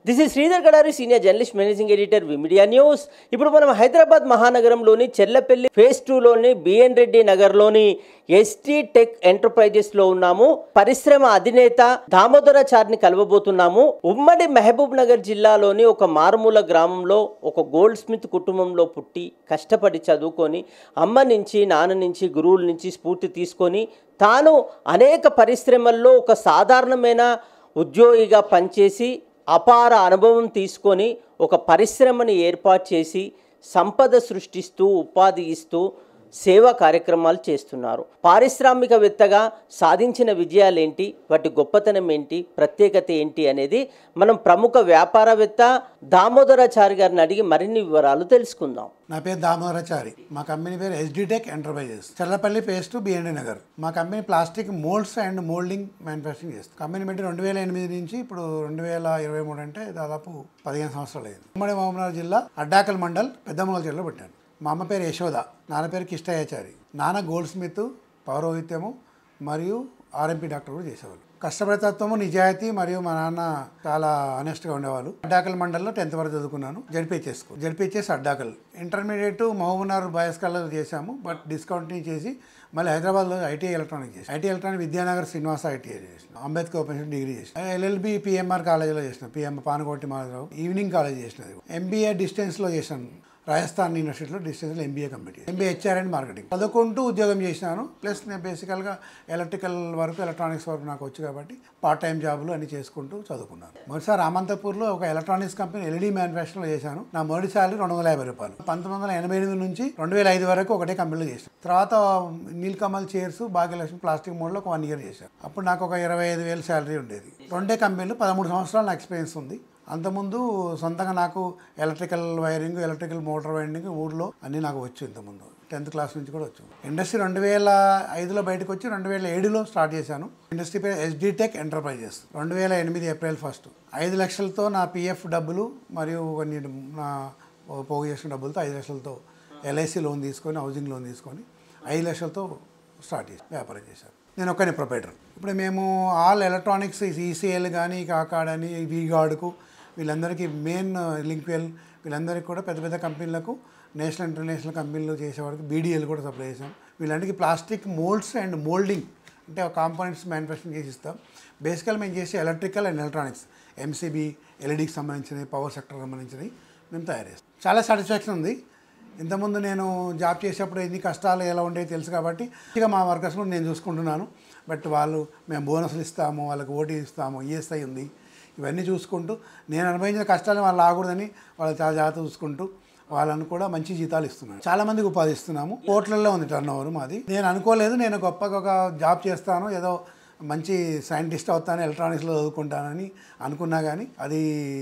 this is Sridhar Gadari senior journalist managing editor V Media news ఇప్పుడు మనం హైదరాబాద్ మహానగరంలోని చెర్లపల్లి ఫేజ్ టూలోని బిఎన్ రెడ్డి నగర్లోని ఎస్టీ టెక్ ఎంటర్ప్రైజెస్ లో ఉన్నాము పరిశ్రమ అధినేత దామోదరాచారిని కలవబోతున్నాము ఉమ్మడి మహబూబ్ నగర్ జిల్లాలోని ఒక మారుమూల గ్రామంలో ఒక గోల్డ్ స్మిత్ కుటుంబంలో పుట్టి కష్టపడి చదువుకొని అమ్మ నుంచి నాన్న నుంచి గురువుల నుంచి స్ఫూర్తి తీసుకొని తాను అనేక పరిశ్రమల్లో ఒక సాధారణమైన ఉద్యోగిగా పనిచేసి అపార అనుభవం తీసుకొని ఒక పరిశ్రమని ఏర్పాటు చేసి సంపద సృష్టిస్తూ ఉపాధి ఇస్తూ సేవా కార్యక్రమాలు చేస్తున్నారు పారిశ్రామికవేత్తగా సాధించిన విజయాలేంటి వాటి గొప్పతనం ఏంటి ప్రత్యేకత ఏంటి అనేది మనం ప్రముఖ వ్యాపారవేత్త దామోదరాచారి గారిని అడిగి మరిన్ని వివరాలు తెలుసుకుందాం నా పేరు దామోదరాచారి మా కంపెనీ పేరు SD tech enterprises Challapalli phase BMD Nagar మా company plastic moulds and moulding manufacturing చేస్తుంది కంపెనీ పెట్టి రెండు వేల ఎనిమిది నుంచి ఇప్పుడు రెండు వేల ఇరవై మూడు అంటే దాదాపు పదిహేను సంవత్సరాలు అయింది ఉమ్మడి మహబూబ్నగర్ జిల్లా అడ్డాకల్ మండల్ పెద్దమూల జిల్లాలో పెట్టాను మా అమ్మ పేరు యశోద నాన్న పేరు కిష్టయాచారి నాన్న గోల్డ్ స్మిత్ పౌరోహిత్యము మరియు ఆర్ఎంపీ డాక్టర్ కూడా చేసేవాళ్ళు కష్టపడతత్వము నిజాయితీ మరియు మా నాన్న చాలా ఆనెస్ట్గా ఉండేవాళ్ళు అడ్డాకల్ మండల్లో టెన్త్ వరకు చదువుకున్నాను ZPHS ZPHS Addakal intermediate Mahabubnagar boys college చేశాము బట్ డిస్కౌంటింగ్ చేసి మళ్ళీ హైదరాబాద్లో ఐటీ ఎలక్ట్రానిక్ చేసి IT electronic Vidyanagar Srinivasa ITI చేసిన అంబేద్కర్ ఓపెన్ డిగ్రీ చేసిన ఎల్ఎల్బి పిఎంఆర్ కాలేజీలో చేసిన PM Panakoti Madhavarao evening college చేసినది ఎంబీఏ డిస్టెన్స్లో చేశాను రాజస్థాన్ యూనివర్సిటీలో డిస్టెన్స్లో MBA complete MBA HR and marketing చదువుకుంటూ ఉద్యోగం చేసినాను ప్లస్ నేను బేసికల్గా ఎలక్ట్రికల్ వరకు ఎలక్ట్రానిక్స్ వరకు నాకు వచ్చు కాబట్టి పార్ట్ టైం జాబులు అన్ని చేసుకుంటూ చదువుకున్నాను మొదటిసారి రామంతపూర్లో ఒక ఎలక్ట్రానిక్స్ కంపెనీ ఎల్ఈడి మ్యానుఫ్యాక్చరింగ్లో చేశాను నా మొదటి సాలరీ రెండు వందల యాభై రూపాయలు పంతొమ్మిది వందల ఎనభై ఎనిమిది నుంచి రెండు వేల ఐదు వరకు ఒకటే కంపెనీలో చేశాను తర్వాత నీల్కమల్ చైర్స్ భాగ్యలక్ష్మి ప్లాస్టిక్ మోడ్లో ఒక వన్ ఇయర్ చేశాను అప్పుడు నాకు ఒక ఇరవై ఐదు వేలు శాలరీ ఉండేది రెండే కంపెనీలు పదమూడు సంవత్సరాలు నా ఎక్స్పీరియన్స్ ఉంది అంతకుముందు సొంతంగా నాకు electrical wiring electrical motor wiring ఊర్లో అన్నీ నాకు వచ్చు ఇంతకుముందు టెన్త్ క్లాస్ నుంచి కూడా వచ్చు ఇండస్ట్రీ రెండు వేల ఐదులో బయటకు వచ్చి రెండు వేల ఏడులో స్టార్ట్ చేశాను ఇండస్ట్రీ పేరు ఎస్డి టెక్ ఎంటర్ప్రైజెస్ రెండు వేల ఎనిమిది ఏప్రిల్ ఫస్ట్ ఐదు లక్షలతో నా పిఎఫ్ డబ్బులు మరియు కొన్ని నా పోగు చేసిన డబ్బులతో ఐదు లక్షలతో ఎల్ఐసి లోన్ తీసుకొని హౌసింగ్ లోన్ తీసుకొని ఐదు లక్షలతో స్టార్ట్ చేసి వ్యాపారం చేశాను నేను ఒక్కనే ప్రొపరేటర్ ఇప్పుడు మేము ఆల్ ఎలక్ట్రానిక్స్ ఈసీఎల్ కానీ కాకాడని వీగార్డ్కు వీళ్ళందరికీ మెయిన్ లింక్వెల్ వీళ్ళందరికీ కూడా పెద్ద పెద్ద కంపెనీలకు నేషనల్ ఇంటర్నేషనల్ కంపెనీలు చేసేవారికి బీడీఎల్ కూడా సప్లై చేసాం వీళ్ళందరికీ ప్లాస్టిక్ మోల్డ్స్ అండ్ మోల్డింగ్ అంటే కాంపోనెంట్స్ మ్యానుఫ్యాక్చరింగ్ చేసి ఇస్తాం బేసికల్ మేము చేసే ఎలక్ట్రికల్ అండ్ ఎలక్ట్రానిక్స్ ఎంసీబీ ఎల్ఈడికి సంబంధించినవి పవర్ సెక్టర్ సంబంధించినవి మేము తయారు చేస్తాం చాలా సాటిస్ఫాక్షన్ ఉంది ఇంతకుముందు నేను జాబ్ చేసేప్పుడు ఎన్ని కష్టాలు ఎలా ఉండేవి తెలుసు కాబట్టి ఇక మా వర్కర్స్ కూడా నేను చూసుకుంటున్నాను బట్ వాళ్ళు మేము బోనస్లు ఇస్తాము వాళ్ళకి ఓటీ ఇస్తాము ఈఎస్ఐ ఉంది ఇవన్నీ చూసుకుంటూ నేను అనుభవించిన కష్టాలు వాళ్ళు ఆగకూడదని వాళ్ళు చాలా జాగ్రత్త చూసుకుంటూ వాళ్ళని కూడా మంచి జీతాలు ఇస్తున్నాను చాలా మందికి ఉపాధి ఇస్తున్నాము కోట్లలో ఉంది టర్న్ ఓవర్ మాది నేను అనుకోలేదు నేను గొప్పగా ఒక జాబ్ చేస్తాను ఏదో మంచి సైంటిస్ట్ అవుతాను ఎలక్ట్రానిక్స్లో చదువుకుంటానని అనుకున్నా కానీ అది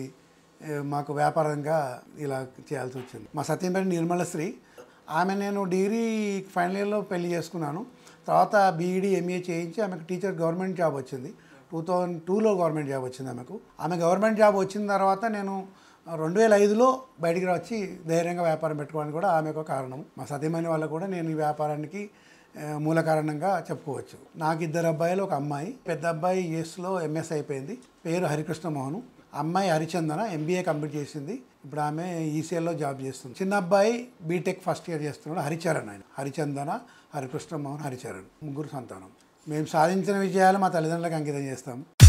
ఏ, మాకు వ్యాపారంగా ఇలా చేయాల్సి వచ్చింది మా సత్యంపేట నిర్మలశ్రీ ఆమె నేను డిగ్రీ ఫైనల్ ఇయర్లో పెళ్లి చేసుకున్నాను తర్వాత బీఈడీ ఎంఏ చేయించి ఆమెకు టీచర్ గవర్నమెంట్ జాబ్ వచ్చింది టూ థౌజండ్ టూలో గవర్నమెంట్ జాబ్ వచ్చింది ఆమెకు ఆమె గవర్నమెంట్ జాబ్ వచ్చిన తర్వాత నేను రెండు వేల ఐదులో బయటికి వచ్చి ధైర్యంగా వ్యాపారం పెట్టుకోవడానికి కూడా ఆమె ఒక కారణం మా సత్యమైన వాళ్ళకు కూడా నేను ఈ వ్యాపారానికి ఆ, మూల కారణంగా చెప్పుకోవచ్చు నాకు ఇద్దరు అబ్బాయిలు ఒక అమ్మాయి పెద్ద అబ్బాయి యూఎస్లో ఎంఎస్ అయిపోయింది పేరు హరికృష్ణ మోహన్ అమ్మాయి హరిచందన ఎంబీఏ కంప్లీట్ చేసింది ఇప్పుడు ఆమె ఈసీఎల్లో జాబ్ చేస్తుంది చిన్న అబ్బాయి బీటెక్ ఫస్ట్ ఇయర్ చేస్తున్నాడు హరిచరణ్ ఆయన హరిచందన హరికృష్ణ మోహన్ హరిచరణ్ ముగ్గురు సంతానం మేము సాధించిన విజయాలు మా తల్లిదండ్రులకు అంకితం చేస్తాం